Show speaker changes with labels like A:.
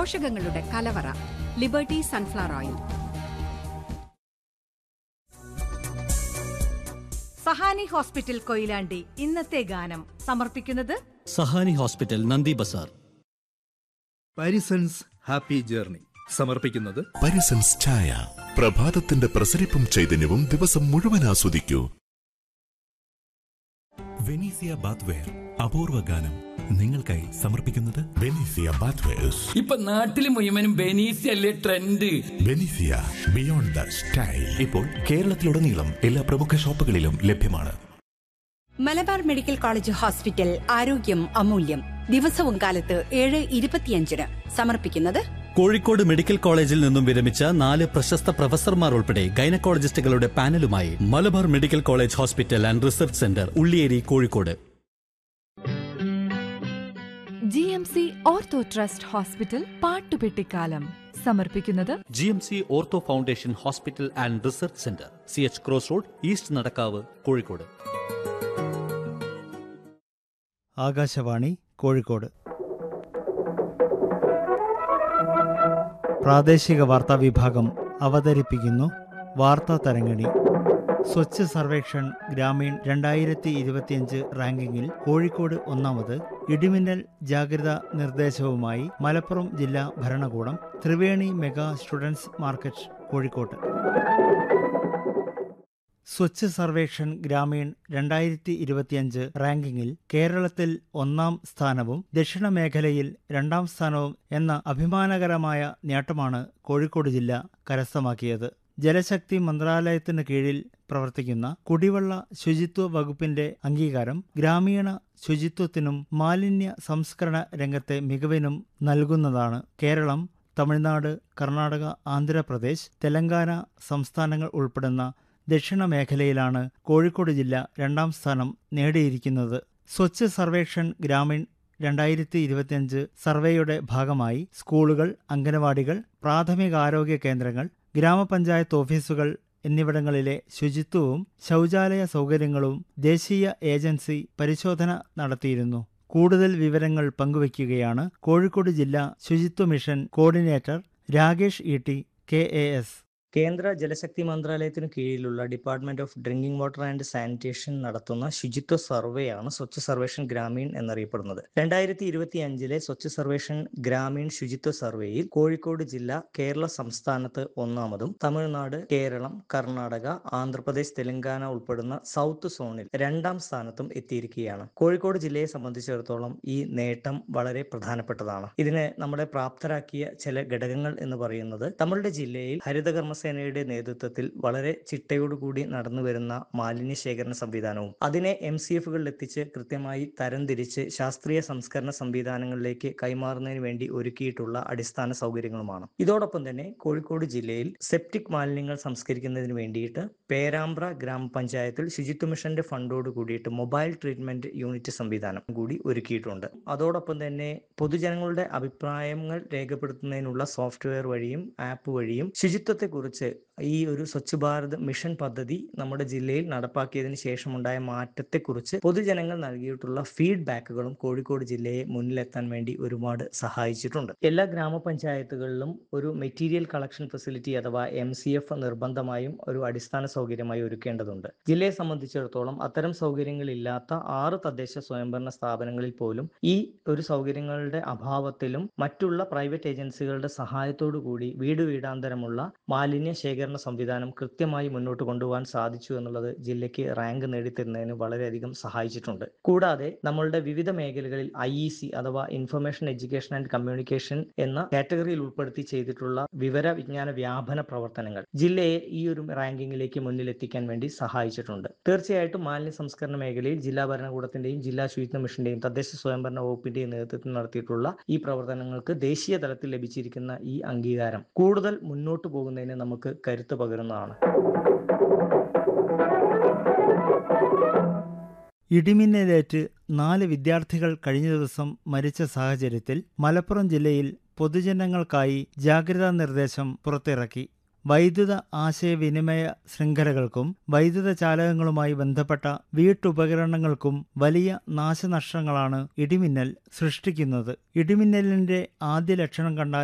A: പോഷകങ്ങളുടെ കലവറ Liberty sunflower oil
B: Sahani hospital Koyilandy ഇന്നത്തെ ഗാനം സമർപ്പിക്കുന്നത്
C: സഹാനി ഹോസ്പിറ്റൽ നന്ദി ബസാർ
D: പാരിസൺസ് ഹാപ്പി ജേർണി സമർപ്പിക്കുന്നത്
E: പരിസൻസ് ചായ പ്രഭാതത്തിന്റെ പ്രസരിപ്പും ചൈതന്യവും ദിവസം മുഴുവൻ ആസ്വദിക്കൂ
F: വെനീസിയ ബാത്ത്വെയർ അപൂർവ ഗാനം നിങ്ങൾക്കായി സമർപ്പിക്കുന്നത്
E: ബെനീസിയ ബാത്വേഴ്സ്
G: ഇപ്പൊ നാട്ടില് മുഴുവനും ബെനീസി അല്ലേ ട്രെൻഡ്
E: ബെനീസിയ ബിയോണ്ട് ദ സ്റ്റൈൽ
F: ഇപ്പോൾ കേരളത്തിലുടനീളം എല്ലാ പ്രമുഖ ഷോപ്പുകളിലും ലഭ്യമാണ്
A: മലബാർ മെഡിക്കൽ കോളേജ് ഹോസ്പിറ്റൽ ആരോഗ്യം അമൂല്യം ദിവസവും കാലത്ത് ഏഴ് ഇരുപത്തിയഞ്ചിന് സമർപ്പിക്കുന്നത്
C: കോഴിക്കോട് മെഡിക്കൽ കോളേജിൽ നിന്നും വിരമിച്ച നാല് പ്രശസ്ത പ്രൊഫസർമാർ ഉൾപ്പെടെ ഗൈനക്കോളജിസ്റ്റുകളുടെ പാനലുമായി Malabar medical college hospital and research centre Ulliyeri Kozhikode
H: G M C ortho trust hospital പാട്ടുപെട്ടിക്കാലം സമർപ്പിക്കുന്നത്
C: G M C ortho foundation hospital and research centre C H cross road east Nadakkavu Kozhikode
I: Akashvani Kozhikode പ്രാദേശിക വാർത്താ വിഭാഗം അവതരിപ്പിക്കുന്നു വാർത്താ തരങ്ങണി സ്വച്ഛ് സർവേക്ഷൺ ഗ്രാമീൺ രണ്ടായിരത്തി ഇരുപത്തിയഞ്ച് റാങ്കിങ്ങിൽ കോഴിക്കോട് ഒന്നാമത് ഇടിമിന്നൽ ജാഗ്രതാ നിർദ്ദേശവുമായി മലപ്പുറം ജില്ലാ ഭരണകൂടം ത്രിവേണി മെഗാ സ്റ്റുഡൻസ് മാർക്കറ്റ് കോഴിക്കോട്ട് സ്വച്ഛ് സർവേക്ഷൺ ഗ്രാമീൺ രണ്ടായിരത്തി ഇരുപത്തിയഞ്ച് റാങ്കിങ്ങിൽ കേരളത്തിൽ ഒന്നാം സ്ഥാനവും ദക്ഷിണ മേഖലയിൽ രണ്ടാം സ്ഥാനവും എന്ന അഭിമാനകരമായ നേട്ടമാണ് കോഴിക്കോട് ജില്ല കരസ്ഥമാക്കിയത് ജലശക്തി മന്ത്രാലയത്തിന് കീഴിൽ പ്രവർത്തിക്കുന്ന കുടിവെള്ള ശുചിത്വ വകുപ്പിന്റെ അംഗീകാരം ഗ്രാമീണ ശുചിത്വത്തിനും മാലിന്യ സംസ്കരണ രംഗത്തെ മികവിനും നൽകുന്നതാണ് കേരളം തമിഴ്നാട് കർണാടക ആന്ധ്രാപ്രദേശ് തെലങ്കാന സംസ്ഥാനങ്ങൾ ഉൾപ്പെടുന്ന ദക്ഷിണ മേഖലയിലാണ് കോഴിക്കോട് ജില്ല രണ്ടാം സ്ഥാനം നേടിയിരിക്കുന്നത് സ്വച്ഛ് സർവേക്ഷൺ ഗ്രാമീൺ രണ്ടായിരത്തി ഇരുപത്തിയഞ്ച് സർവേയുടെ ഭാഗമായി സ്കൂളുകൾ അംഗനവാടികൾ പ്രാഥമികാരോഗ്യ കേന്ദ്രങ്ങൾ ഗ്രാമപഞ്ചായത്ത് ഓഫീസുകൾ എന്നിവിടങ്ങളിലെ ശുചിത്വവും ശൗചാലയ സൗകര്യങ്ങളും ദേശീയ ഏജൻസി പരിശോധന നടത്തിയിരുന്നു കൂടുതൽ വിവരങ്ങൾ പങ്കുവയ്ക്കുകയാണ് കോഴിക്കോട് ജില്ലാ Suchitwa mission coordinator Rakesh E T K A S
J: കേന്ദ്ര ജലശക്തി മന്ത്രാലയത്തിനു കീഴിലുള്ള department of drinking water and sanitation നടത്തുന്ന ശുചിത്വ സർവേയാണ് സ്വച്ഛ് സർവേഷൻ ഗ്രാമീൺ എന്നറിയപ്പെടുന്നത് രണ്ടായിരത്തി ഇരുപത്തി അഞ്ചിലെ സ്വച്ഛ് സർവേഷൻ ഗ്രാമീൺ ശുചിത്വ സർവേയിൽ കോഴിക്കോട് ജില്ല കേരള സംസ്ഥാനത്ത് ഒന്നാമതും തമിഴ്നാട് കേരളം കർണാടക ആന്ധ്രാപ്രദേശ് തെലങ്കാന ഉൾപ്പെടുന്ന സൗത്ത് സോണിൽ രണ്ടാം സ്ഥാനത്തും എത്തിയിരിക്കുകയാണ് കോഴിക്കോട് ജില്ലയെ സംബന്ധിച്ചിടത്തോളം ഈ നേട്ടം വളരെ പ്രധാനപ്പെട്ടതാണ് ഇതിനെ നമ്മളെ പ്രാപ്തരാക്കിയ ചില ഘടകങ്ങൾ എന്ന് പറയുന്നത് നമ്മളുടെ ജില്ലയിൽ ഹരിതകർമ്മ സേനയുടെ നേതൃത്വത്തിൽ വളരെ ചിട്ടയോടുകൂടി നടന്നു വരുന്ന മാലിന്യ ശേഖരണ സംവിധാനവും അതിനെ എം സി എഫുകളിൽ എത്തിച്ച് കൃത്യമായി തരംതിരിച്ച് ശാസ്ത്രീയ സംസ്കരണ സംവിധാനങ്ങളിലേക്ക് കൈമാറുന്നതിന് വേണ്ടി ഒരുക്കിയിട്ടുള്ള അടിസ്ഥാന സൗകര്യങ്ങളുമാണ് ഇതോടൊപ്പം തന്നെ കോഴിക്കോട് ജില്ലയിൽ സെപ്റ്റിക് മാലിന്യങ്ങൾ സംസ്കരിക്കുന്നതിന് വേണ്ടിയിട്ട് പേരാമ്പ്ര ഗ്രാമപഞ്ചായത്തിൽ ശുചിത്വ മിഷന്റെ ഫണ്ടോട് കൂടിയിട്ട് മൊബൈൽ ട്രീറ്റ്മെന്റ് യൂണിറ്റ് സംവിധാനം കൂടി ഒരുക്കിയിട്ടുണ്ട് അതോടൊപ്പം തന്നെ പൊതുജനങ്ങളുടെ അഭിപ്രായങ്ങൾ രേഖപ്പെടുത്തുന്നതിനുള്ള സോഫ്റ്റ്വെയർ വഴിയും ആപ്പ് വഴിയും ശുചിത്വത്തെക്കുറിച്ച് ഈ ഒരു സ്വച്ഛ് ഭാരത് മിഷൻ പദ്ധതി നമ്മുടെ ജില്ലയിൽ നടപ്പാക്കിയതിന് ശേഷമുണ്ടായ മാറ്റത്തെക്കുറിച്ച് പൊതുജനങ്ങൾ നൽകിയിട്ടുള്ള ഫീഡ്ബാക്കുകളും കോഴിക്കോട് ജില്ലയെ മുന്നിലെത്താൻ വേണ്ടി ഒരുപാട് സഹായിച്ചിട്ടുണ്ട് എല്ലാ ഗ്രാമപഞ്ചായത്തുകളിലും ഒരു മെറ്റീരിയൽ കളക്ഷൻ ഫെസിലിറ്റി അഥവാ എം സി എഫ് നിർബന്ധമായും ഒരു അടിസ്ഥാന സൗകര്യമായി ഒരുക്കേണ്ടതുണ്ട് ജില്ലയെ സംബന്ധിച്ചിടത്തോളം അത്തരം സൗകര്യങ്ങളില്ലാത്ത ആറ് തദ്ദേശ സ്വയംഭരണ സ്ഥാപനങ്ങളിൽ പോലും ഈ ഒരു സൗകര്യങ്ങളുടെ അഭാവത്തിലും മറ്റുള്ള പ്രൈവറ്റ് ഏജൻസികളുടെ സഹായത്തോടു കൂടി വീട് വീടാന്തരമുള്ള മാലിന്യ ശേഖരണ സംവിധാനം കൃത്യമായി മുന്നോട്ട് കൊണ്ടുപോകാൻ സാധിച്ചു എന്നുള്ളത് ജില്ലയ്ക്ക് റാങ്ക് നേടിത്തരുന്നതിന് വളരെയധികം സഹായിച്ചിട്ടുണ്ട് കൂടാതെ നമ്മളുടെ വിവിധ മേഖലകളിൽ ഐ ഇ സി അഥവാ ഇൻഫർമേഷൻ എഡ്യൂക്കേഷൻ ആൻഡ് കമ്മ്യൂണിക്കേഷൻ എന്ന കാറ്റഗറിയിൽ ഉൾപ്പെടുത്തി ചെയ്തിട്ടുള്ള വിവര വിജ്ഞാന വ്യാപന പ്രവർത്തനങ്ങൾ ജില്ലയെ ഈ ഒരു റാങ്കിങ്ങിലേക്ക് മുന്നിലെത്തിക്കാൻ വേണ്ടി സഹായിച്ചിട്ടുണ്ട് തീർച്ചയായിട്ടും മാലിന്യ സംസ്കരണ മേഖലയിൽ ജില്ലാ ഭരണകൂടത്തിന്റെയും ജില്ലാ ശുചിത്വ മിഷന്റെയും തദ്ദേശ സ്വയംഭരണ വകുപ്പിന്റെയും നേതൃത്വത്തിൽ നടത്തിയിട്ടുള്ള ഈ പ്രവർത്തനങ്ങൾക്ക് ദേശീയ തലത്തിൽ ലഭിച്ചിരിക്കുന്ന ഈ അംഗീകാരം കൂടുതൽ മുന്നോട്ട് പോകുന്നതിന് നമുക്ക് കരുത്ത് പകരുന്നതാണ്
I: ഇടിമിന്നലേറ്റ് നാല് വിദ്യാർത്ഥികൾ കഴിഞ്ഞ ദിവസം മരിച്ച സാഹചര്യത്തിൽ മലപ്പുറം ജില്ലയിൽ പൊതുജനങ്ങൾക്കായി ജാഗ്രതാ നിർദ്ദേശം പുറത്തിറക്കി വൈദ്യുത ആശയവിനിമയ ശൃംഖലകൾക്കും വൈദ്യുത ചാലകങ്ങളുമായി ബന്ധപ്പെട്ട വീട്ടുപകരണങ്ങൾക്കും വലിയ നാശനഷ്ടങ്ങളാണ് ഇടിമിന്നൽ സൃഷ്ടിക്കുന്നത് ഇടിമിന്നലിന്റെ ആദ്യ ലക്ഷണം കണ്ടാൽ